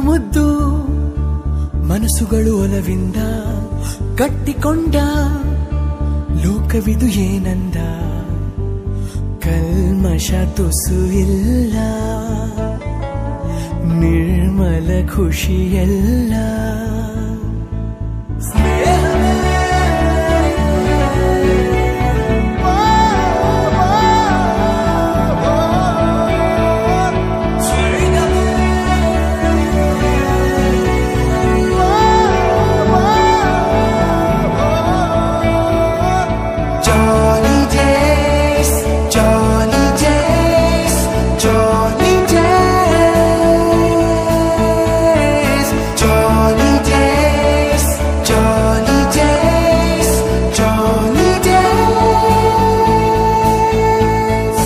ಮುದ್ದು ಮನಸ್ಸುಗಳು ಒಲವಿಂದ ಕಟ್ಟಿಕೊಂಡ ಲೋಕವಿದು ಏನಂದ ಕಲ್ಮಶ ತುಸು ಇಲ್ಲ ನಿರ್ಮಲ ಖುಷಿಯಲ್ಲ Jolly days, jolly days, jolly days, jolly days, jolly days, jolly days.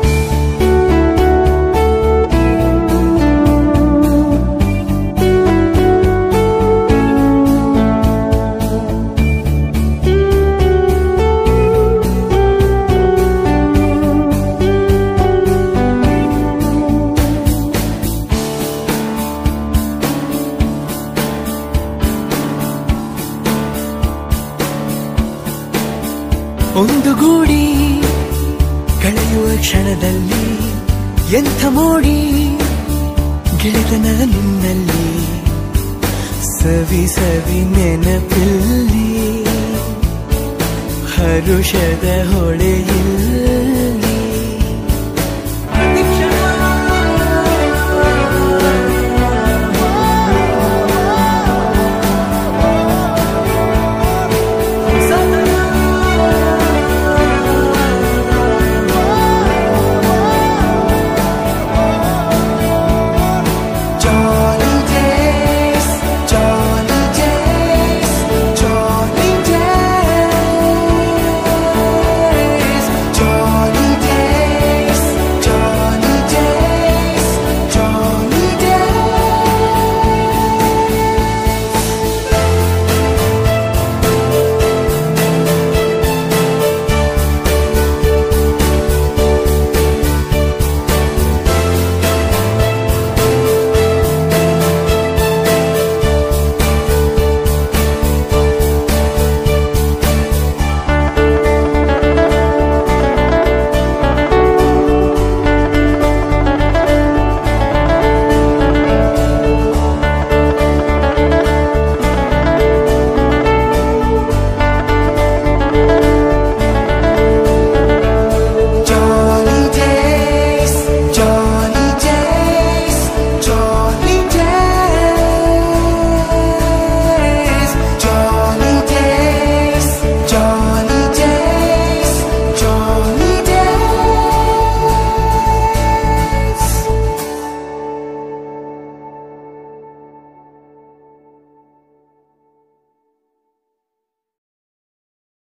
ಒಂದು ಗೂಡಿ ಕಳೆಯುವ ಕ್ಷಣದಲ್ಲಿ ಎಂಥ ಮೋಡಿ ಗೆಳೆತನ ನಿನ್ನಲ್ಲಿ ಸವಿ ಸವಿ ನೆನಪಿಲ್ಲಿ ಹರುಷದ ಹೊಳೆಯಿಲ್ಲ